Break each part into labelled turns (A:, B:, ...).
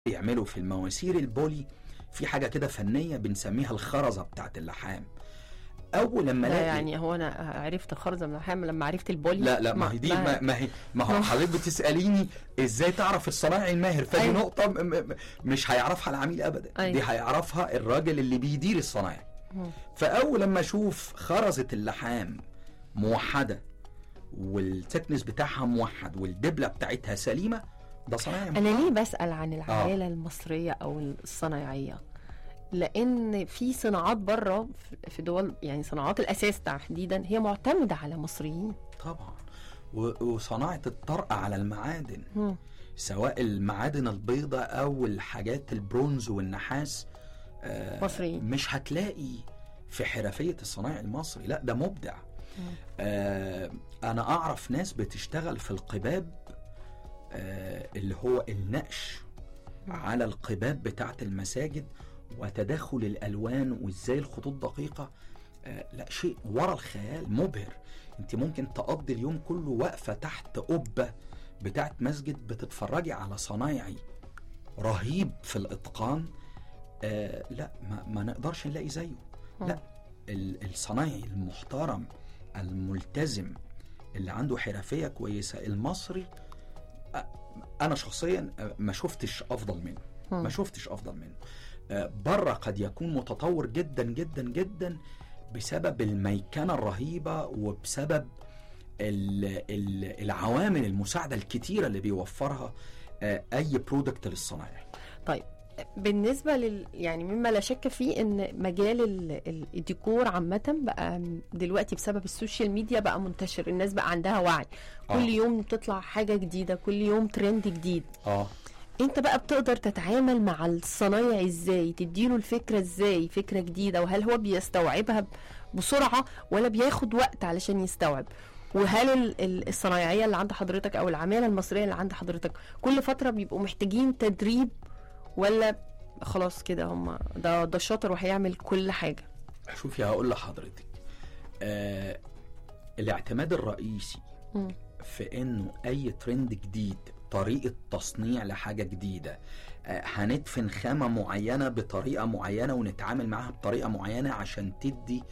A: بيعملوا في المواسير البولي في حاجه كده فنيه بنسميها الخرزه بتاعت اللحام اول لما
B: لا
A: الاقي
B: يعني هو انا عرفت خرزه من اللحام لما عرفت البولي
A: لا لا ما هي دي ما, ما هي ما هو حضرتك بتساليني ازاي تعرف الصنايعي الماهر فدي
B: أيوة.
A: نقطه م- م- مش هيعرفها العميل ابدا
B: أيوة.
A: دي هيعرفها الراجل اللي بيدير الصنايعي
B: مم.
A: فاول لما اشوف خرزه اللحام موحده والتكنس بتاعها موحد والدبله بتاعتها سليمه ده صنايعي
B: انا ليه بسال عن العماله المصريه او الصنايعيه لان في صناعات بره في دول يعني صناعات الاساس تحديدا هي معتمده على مصريين
A: طبعا و- وصناعه الطرق على المعادن
B: مم.
A: سواء المعادن البيضاء او الحاجات البرونز والنحاس آه،
B: مصريين.
A: مش هتلاقي في حرفيه الصنايعي المصري لا ده مبدع آه انا اعرف ناس بتشتغل في القباب آه اللي هو النقش على القباب بتاعت المساجد وتداخل الالوان وازاي الخطوط دقيقه آه لا شيء ورا الخيال مبهر انت ممكن تقضي اليوم كله واقفه تحت قبه بتاعت مسجد بتتفرجي على صنايعي رهيب في الاتقان آه لا ما, ما نقدرش نلاقي زيه لا ال- الصنايعي المحترم الملتزم اللي عنده حرفيه كويسه المصري آه، انا شخصيا آه، ما شفتش افضل منه ما شفتش افضل منه آه، بره قد يكون متطور جدا جدا جدا بسبب الميكنه الرهيبه وبسبب ال ال العوامل المساعده الكتيره اللي بيوفرها آه، اي برودكت للصنايعي
B: طيب بالنسبة لل يعني مما لا شك فيه ان مجال ال- ال- الديكور عامة بقى دلوقتي بسبب السوشيال ميديا بقى منتشر الناس بقى عندها وعي كل
A: آه.
B: يوم تطلع حاجة جديدة كل يوم ترند جديد
A: اه
B: انت بقى بتقدر تتعامل مع الصنايعي ازاي تديله الفكرة ازاي فكرة جديدة وهل هو بيستوعبها ب- بسرعة ولا بياخد وقت علشان يستوعب وهل ال- ال- الصنايعية اللي عند حضرتك او العمالة المصرية اللي عند حضرتك كل فترة بيبقوا محتاجين تدريب ولا خلاص كده هم ده ده شاطر وهيعمل كل حاجة
A: شوفي هقول لحضرتك آه الاعتماد الرئيسي
B: مم.
A: في انه اي ترند جديد طريقه تصنيع لحاجه جديده آه هندفن خامه معينه بطريقه معينه ونتعامل معاها بطريقه معينه عشان تدي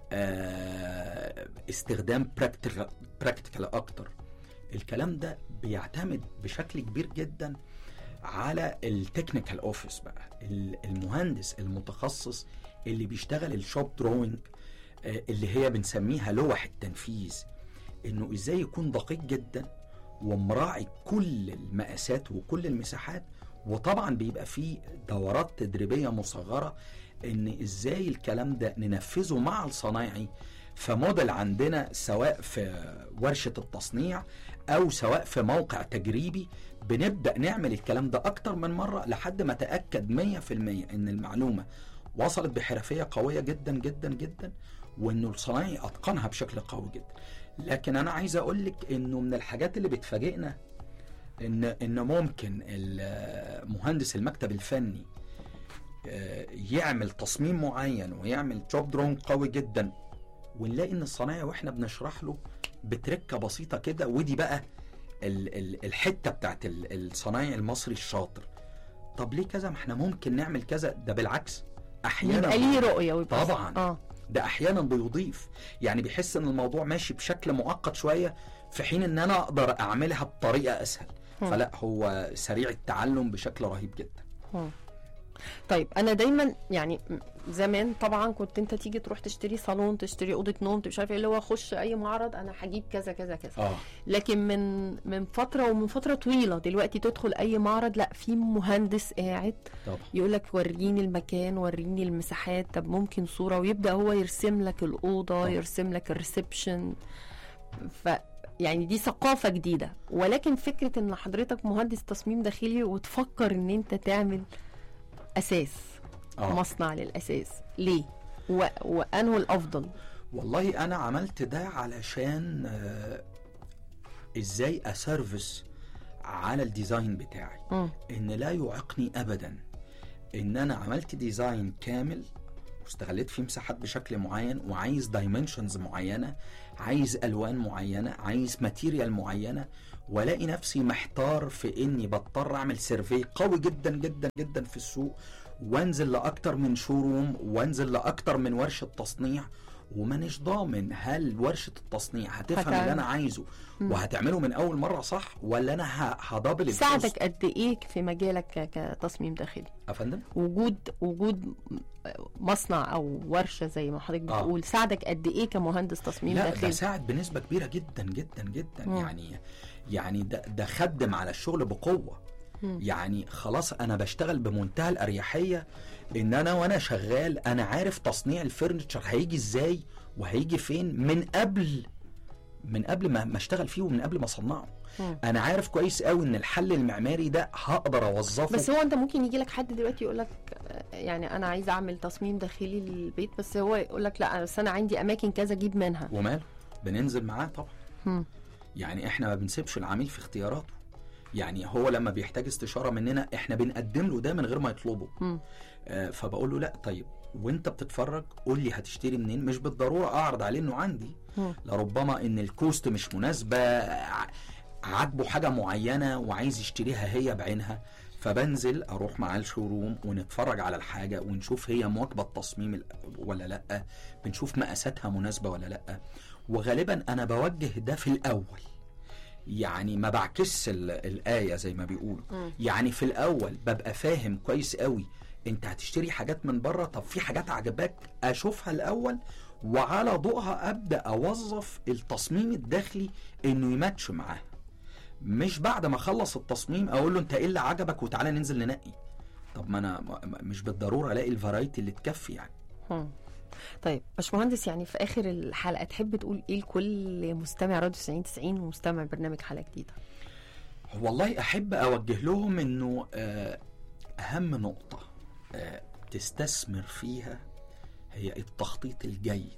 A: آه استخدام براكتيكال اكتر الكلام ده بيعتمد بشكل كبير جدا على التكنيكال اوفيس بقى ال- المهندس المتخصص اللي بيشتغل الشوب دروينج اللي هي بنسميها لوح التنفيذ انه ازاي يكون دقيق جدا ومراعي كل المقاسات وكل المساحات وطبعا بيبقى فيه دورات تدريبيه مصغره ان ازاي الكلام ده ننفذه مع الصنايعي فموديل عندنا سواء في ورشه التصنيع او سواء في موقع تجريبي بنبدا نعمل الكلام ده اكتر من مره لحد ما اتاكد 100% ان المعلومه وصلت بحرفيه قويه جدا جدا جدا وانه الصنايعي اتقنها بشكل قوي جدا لكن انا عايز اقول لك انه من الحاجات اللي بتفاجئنا ان ان ممكن ال- مهندس المكتب الفني آه، يعمل تصميم معين ويعمل جوب درون قوي جدا ونلاقي ان الصنايعي واحنا بنشرح له بتركه بسيطه كده ودي بقى ال- ال- الحته بتاعت ال- الصنايعي المصري الشاطر طب ليه كذا ما احنا ممكن نعمل كذا ده بالعكس احيانا
B: يبقى ليه رؤية ويبقى
A: طبعا
B: اه
A: ده احيانا بيضيف يعني بيحس ان الموضوع ماشي بشكل معقد شويه في حين ان انا اقدر اعملها بطريقه اسهل
B: هم.
A: فلا هو سريع التعلم بشكل رهيب جدا
B: مم. طيب انا دايما يعني م- زمان طبعا كنت انت تيجي تروح تشتري صالون تشتري اوضه نوم مش عارف ايه اللي هو اخش اي معرض انا هجيب كذا كذا كذا
A: اه
B: لكن من من فتره ومن فتره طويله دلوقتي تدخل اي معرض لا في مهندس قاعد
A: طبعا
B: يقول لك وريني المكان وريني المساحات طب ممكن صوره ويبدا هو يرسم لك الاوضه
A: طبعا.
B: يرسم لك الريسبشن ف يعني دي ثقافه جديده ولكن فكره ان حضرتك مهندس تصميم داخلي وتفكر ان انت تعمل اساس
A: اه
B: مصنع للاساس ليه و... وانه الافضل
A: والله انا عملت ده علشان آه ازاي اسرفس على الديزاين بتاعي
B: مم.
A: ان لا يعيقني ابدا ان انا عملت ديزاين كامل واستغليت فيه مساحات بشكل معين وعايز دايمنشنز معينه عايز الوان معينه عايز ماتيريال معينه والاقي نفسي محتار في اني بضطر اعمل سيرفي قوي جدا جدا جدا في السوق وانزل لاكتر من شوروم وانزل لاكتر من ورشه تصنيع ومانيش ضامن هل ورشه التصنيع هتفهم
B: هتعمل.
A: اللي انا عايزه وهتعمله من اول مره صح ولا انا ه- هدبل الكوست؟
B: ساعدك قد ايه في مجالك ك- كتصميم داخلي
A: يا فندم
B: وجود وجود مصنع او ورشه زي ما حضرتك
A: آه.
B: بتقول ساعدك قد ايه كمهندس تصميم
A: لا ده
B: داخلي
A: ساعد بنسبه كبيره جدا جدا جدا
B: مم.
A: يعني يعني ده ده خدم على الشغل بقوه
B: مم.
A: يعني خلاص انا بشتغل بمنتهى الاريحيه ان انا وانا شغال انا عارف تصنيع الفرنتشر هيجي ازاي وهيجي فين من قبل من قبل ما ما اشتغل فيه ومن قبل ما اصنعه
B: مم.
A: انا عارف كويس قوي ان الحل المعماري ده هقدر اوظفه
B: بس هو انت ممكن يجي لك حد دلوقتي يقول لك يعني انا عايز اعمل تصميم داخلي للبيت بس هو يقول لك لا بس انا عندي اماكن كذا اجيب منها
A: وماله بننزل معاه طبعا
B: مم.
A: يعني احنا ما بنسيبش العميل في اختياراته يعني هو لما بيحتاج استشاره مننا احنا بنقدم له ده من غير ما يطلبه
B: مم.
A: آه فبقول له لا طيب وانت بتتفرج قول لي هتشتري منين مش بالضروره اعرض عليه انه عندي
B: مم.
A: لربما ان الكوست مش مناسبه ع- عاجبه حاجه معينه وعايز يشتريها هي بعينها فبنزل اروح معاه الشوروم ونتفرج على الحاجه ونشوف هي مواكبه التصميم ال- ولا لا بنشوف مقاساتها مناسبه ولا لا وغالبا انا بوجه ده في الاول يعني ما بعكس ال- الايه زي ما بيقولوا
B: مم.
A: يعني في الاول ببقى فاهم كويس قوي انت هتشتري حاجات من بره طب في حاجات عجباك اشوفها الاول وعلى ضوءها ابدا اوظف التصميم الداخلي انه يماتش معاها مش بعد ما اخلص التصميم اقول له انت ايه اللي عجبك وتعالى ننزل ننقي طب ما انا ما- ما- مش بالضروره الاقي الفرايتي اللي تكفي يعني
B: مم. طيب باشمهندس يعني في اخر الحلقه تحب تقول ايه لكل مستمع راديو 90 90 ومستمع برنامج حلقه جديده
A: والله احب اوجه لهم انه آه، اهم نقطه آه، تستثمر فيها هي التخطيط الجيد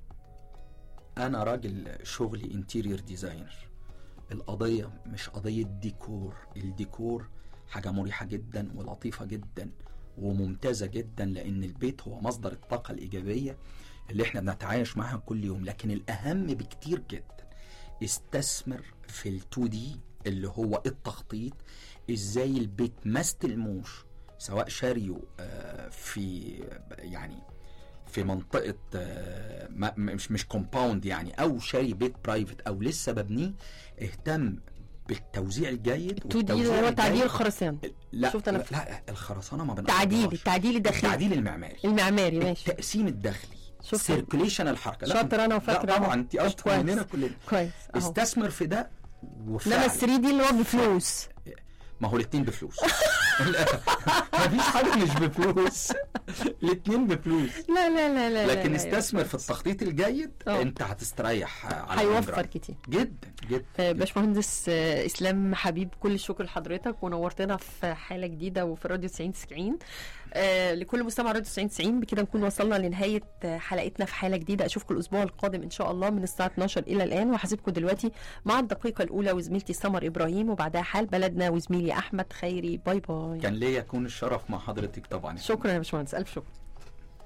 A: انا راجل شغلي انتيريور ديزاينر القضيه مش قضيه ديكور الديكور حاجه مريحه جدا ولطيفه جدا وممتازه جدا لان البيت هو مصدر الطاقه الايجابيه اللي احنا بنتعايش معاها كل يوم لكن الاهم بكتير جدا استثمر في ال 2 دي اللي هو التخطيط ازاي البيت ما استلموش سواء شاريه آه، في يعني في منطقه آه، ما- مش مش كومباوند يعني او شاري بيت برايفت او لسه ببنيه اهتم بالتوزيع الجيد
B: 2 دي اللي
A: والتوزيع
B: هو تعديل
A: الجيد.
B: الخرسانه
A: لا
B: شفت أنا
A: لا,
B: في-
A: لا الخرسانه ما
B: تعديل
A: بنقدرهاش.
B: التعديل الداخلي
A: التعديل المعماري
B: المعماري ماشي
A: التقسيم الداخلي
B: شفت
A: سيركوليشن الحركه لا
B: شاطر انا وفاكره
A: لا
B: أهو.
A: طبعا انت
B: طب
A: اشطر
B: كويس.
A: مننا كلنا
B: كويس اهو
A: استثمر في ده
B: انما
A: وفعلا
B: ال 3 دي اللي هو بفلوس
A: ما هو الاتنين بفلوس لا، مفيش حاجه مش بفلوس الاتنين بفلوس
B: لا لا لا لا
A: لكن
B: لا
A: استثمر في التخطيط الجيد
B: اه.
A: انت هتستريح على
B: هيوفر
A: الجرام.
B: كتير
A: جدا جدا
B: آه، باشمهندس آه، اسلام حبيب كل الشكر لحضرتك ونورتنا في حاله جديده وفي راديو 90 90 آه، لكل مستمع راديو 90 90 بكده نكون وصلنا لنهايه آه، حلقتنا في حاله جديده اشوفكم الاسبوع القادم ان شاء الله من الساعه 12 الى الان وهسيبكم دلوقتي مع الدقيقه الاولى وزميلتي سمر ابراهيم وبعدها حال بلدنا وزميلي احمد خيري باي باي
A: كان ليا يكون الشرف مع حضرتك طبعا
B: شكرا يا باشمهندس الف شكر